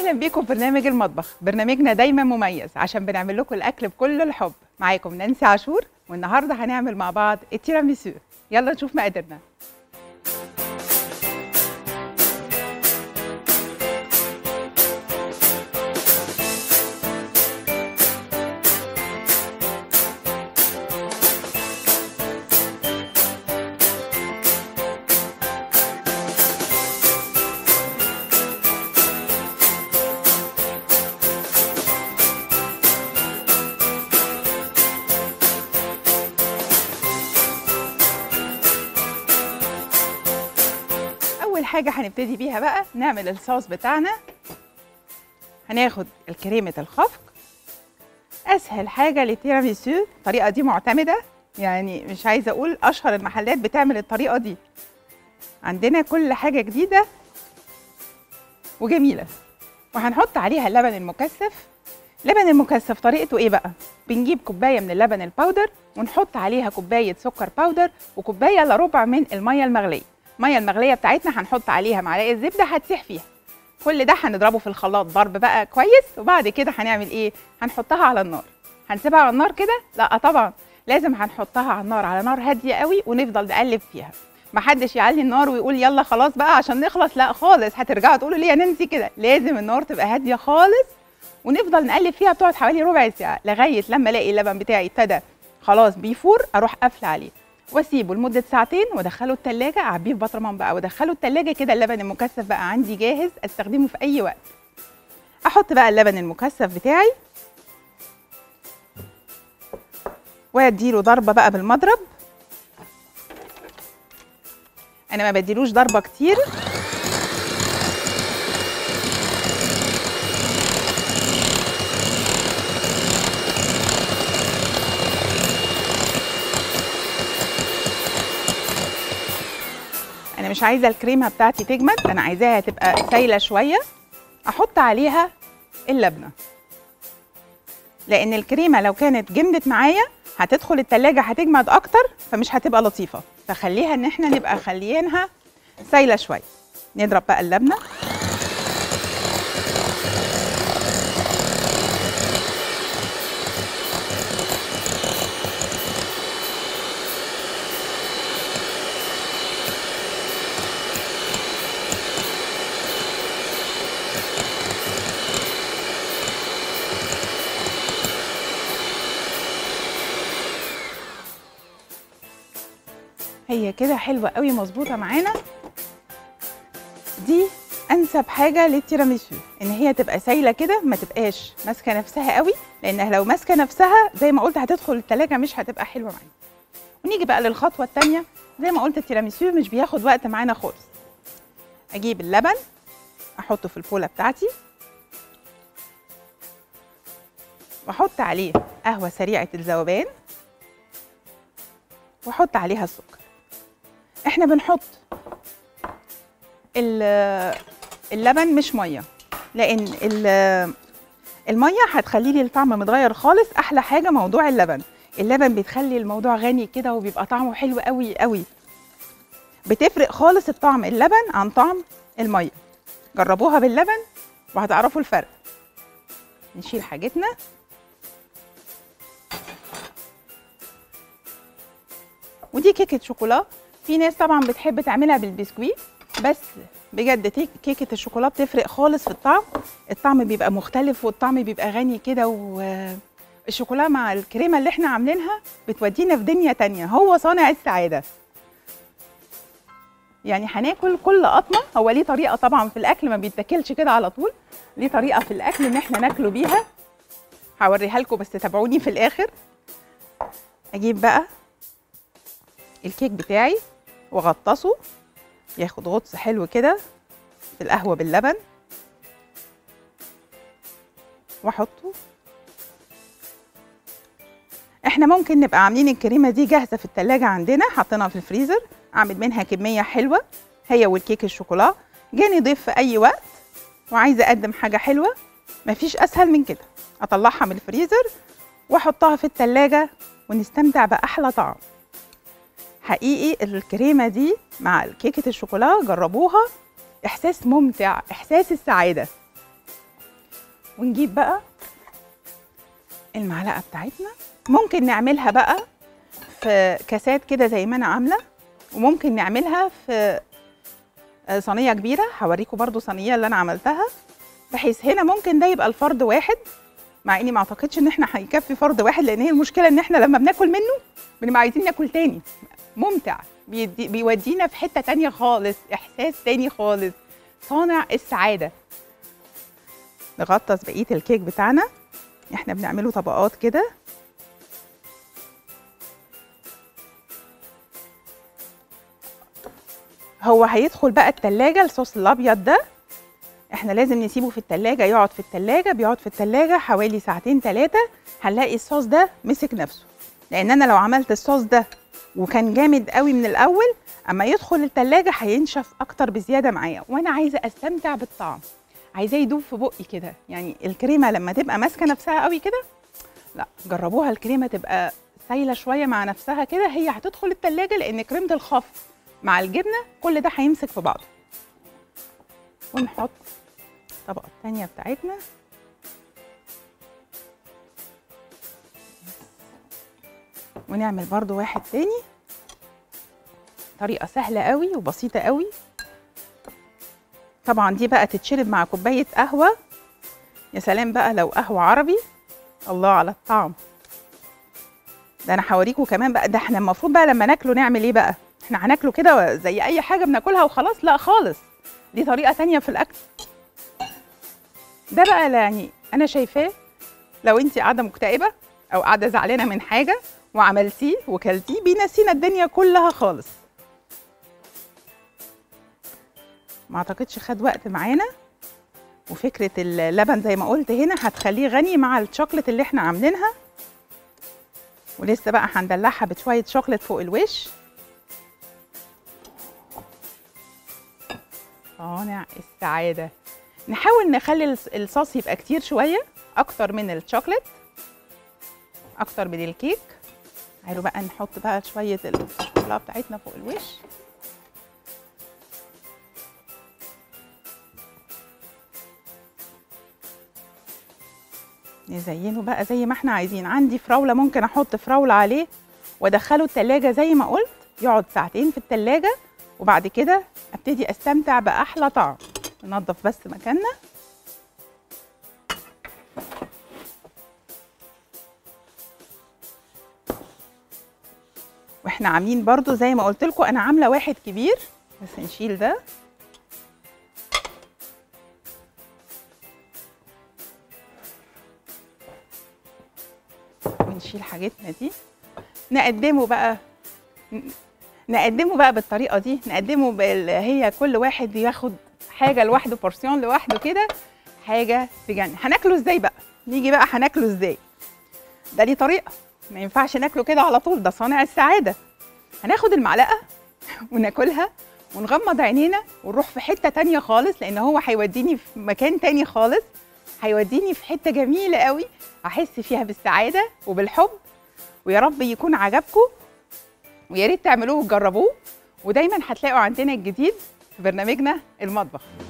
اهلا بيكم في برنامج المطبخ برنامجنا دايما مميز عشان بنعمل لكم الاكل بكل الحب معاكم نانسي عاشور والنهارده هنعمل مع بعض التيراميسو يلا نشوف مقاديرنا اول حاجه هنبتدي بيها بقى نعمل الصوص بتاعنا هناخد الكريمه الخفق اسهل حاجه للتيراميسو الطريقه دي معتمده يعني مش عايزه اقول اشهر المحلات بتعمل الطريقه دي عندنا كل حاجه جديده وجميله وهنحط عليها اللبن المكثف اللبن المكثف طريقته ايه بقى بنجيب كوبايه من اللبن الباودر ونحط عليها كوبايه سكر باودر وكوبايه الا ربع من الميه المغليه الميه المغليه بتاعتنا هنحط عليها معلقه زبده هتسيح فيها كل ده هنضربه في الخلاط ضرب بقى كويس وبعد كده هنعمل ايه هنحطها على النار هنسيبها على النار كده لا طبعا لازم هنحطها على النار على نار هاديه قوي ونفضل نقلب فيها محدش يعلي النار ويقول يلا خلاص بقى عشان نخلص لا خالص هترجعوا تقولوا ليه يا نانسي كده لازم النار تبقى هاديه خالص ونفضل نقلب فيها بتقعد حوالي ربع ساعه لغايه لما الاقي اللبن بتاعي ابتدى خلاص بيفور اروح قافله عليه واسيبه لمده ساعتين وادخله التلاجة اعبيه في بطرمان بقى وادخله التلاجة كده اللبن المكثف بقى عندي جاهز استخدمه في اي وقت احط بقى اللبن المكثف بتاعي واديله ضربه بقى بالمضرب انا ما بديلوش ضربه كتير انا مش عايزه الكريمه بتاعتي تجمد انا عايزاها تبقى سايله شويه احط عليها اللبنه لان الكريمه لو كانت جمدت معايا هتدخل التلاجة هتجمد اكتر فمش هتبقى لطيفه فخليها ان احنا نبقى خليينها سايله شويه نضرب بقى اللبنه هي كده حلوه قوي مظبوطه معانا دي انسب حاجه للتيراميسو ان هي تبقى سايله كده ما تبقاش ماسكه نفسها قوي لانها لو ماسكه نفسها زي ما قلت هتدخل التلاجة مش هتبقى حلوه معانا ونيجي بقى للخطوه الثانيه زي ما قلت التيراميسو مش بياخد وقت معانا خالص اجيب اللبن احطه في البوله بتاعتي واحط عليه قهوه سريعه الذوبان واحط عليها السكر احنا بنحط اللبن مش ميه لان الميه هتخلي لي الطعم متغير خالص احلى حاجه موضوع اللبن اللبن بيتخلي الموضوع غني كده وبيبقى طعمه حلو قوي قوي بتفرق خالص الطعم اللبن عن طعم الميه جربوها باللبن وهتعرفوا الفرق نشيل حاجتنا ودي كيكه شوكولا في ناس طبعا بتحب تعملها بالبسكويت بس بجد كيكه الشوكولا بتفرق خالص في الطعم الطعم بيبقى مختلف والطعم بيبقى غني كده والشوكولا مع الكريمه اللي احنا عاملينها بتودينا في دنيا تانية هو صانع السعاده يعني هناكل كل قطمه هو ليه طريقه طبعا في الاكل ما بيتاكلش كده على طول ليه طريقه في الاكل ان احنا ناكله بيها هوريها لكم بس تابعوني في الاخر اجيب بقى الكيك بتاعي واغطسه ياخد غطس حلو كده في القهوه باللبن واحطه احنا ممكن نبقى عاملين الكريمه دي جاهزه في التلاجة عندنا حاطينها في الفريزر اعمل منها كميه حلوه هي والكيك الشوكولا جاني ضيف في اي وقت وعايزه اقدم حاجه حلوه مفيش اسهل من كده اطلعها من الفريزر واحطها في التلاجة ونستمتع باحلى طعم حقيقي الكريمه دي مع كيكه الشوكولا جربوها احساس ممتع احساس السعاده ونجيب بقى المعلقه بتاعتنا ممكن نعملها بقى في كاسات كده زي ما انا عامله وممكن نعملها في آه، صينيه كبيره هوريكم برضو صينيه اللي انا عملتها بحيث هنا ممكن ده يبقى الفرد واحد مع اني ما اعتقدش ان احنا هيكفي فرد واحد لان هي المشكله ان احنا لما بناكل منه بنبقى عايزين ناكل تاني ممتع بيدي بيودينا في حته تانية خالص احساس تاني خالص صانع السعاده نغطس بقيه الكيك بتاعنا احنا بنعمله طبقات كده هو هيدخل بقى التلاجة الصوص الابيض ده احنا لازم نسيبه في التلاجة يقعد في التلاجة بيقعد في التلاجة حوالي ساعتين ثلاثة هنلاقي الصوص ده مسك نفسه لان انا لو عملت الصوص ده وكان جامد قوي من الاول اما يدخل التلاجة هينشف اكتر بزيادة معايا وانا عايزة استمتع بالطعم عايزاه يدوب في بقي كده يعني الكريمة لما تبقى ماسكة نفسها قوي كده لا جربوها الكريمة تبقى سايلة شوية مع نفسها كده هي هتدخل التلاجة لان كريمة الخفق مع الجبنة كل ده هيمسك في بعضه ونحط الطبقة التانية بتاعتنا ونعمل برضو واحد تاني طريقة سهلة قوي وبسيطة قوي طبعا دي بقى تتشرب مع كوباية قهوة يا سلام بقى لو قهوة عربي الله على الطعم ده انا هوريكم كمان بقى ده احنا المفروض بقى لما ناكله نعمل ايه بقى احنا هناكله كده زي اي حاجة بناكلها وخلاص لا خالص دي طريقة تانية في الاكل ده بقى لا يعني انا شايفاه لو انت قاعده مكتئبه او قاعده زعلانه من حاجه وعملتيه وكلتيه بينسينا الدنيا كلها خالص ما اعتقدش خد وقت معانا وفكره اللبن زي ما قلت هنا هتخليه غني مع الشوكليت اللي احنا عاملينها ولسه بقى هندلعها بشويه شوكليت فوق الوش صانع السعاده نحاول نخلي الص- الصوص يبقى كتير شويه اكتر من الشوكليت اكتر من الكيك تعالوا بقى نحط بقى شويه الشوكولاته بتاعتنا فوق الوش نزينه بقى زي ما احنا عايزين عندي فراوله ممكن احط فراوله عليه وادخله التلاجة زي ما قلت يقعد ساعتين في التلاجة وبعد كده ابتدي استمتع باحلى طعم ننضف بس مكاننا واحنا عاملين برضو زي ما قلت لكم انا عامله واحد كبير بس نشيل ده ونشيل حاجتنا دي نقدمه بقى نقدمه بقى بالطريقه دي نقدمه بال... هي كل واحد بياخد حاجه لوحده بورسيون لوحده كده حاجه تجنن هناكله ازاي بقى نيجي بقى هناكله ازاي ده ليه طريقه ما ينفعش ناكله كده على طول ده صانع السعاده هناخد المعلقه وناكلها ونغمض عينينا ونروح في حته تانية خالص لان هو هيوديني في مكان تاني خالص هيوديني في حته جميله قوي احس فيها بالسعاده وبالحب ويا رب يكون عجبكم ويا ريت تعملوه وتجربوه ودايما هتلاقوا عندنا الجديد في برنامجنا المطبخ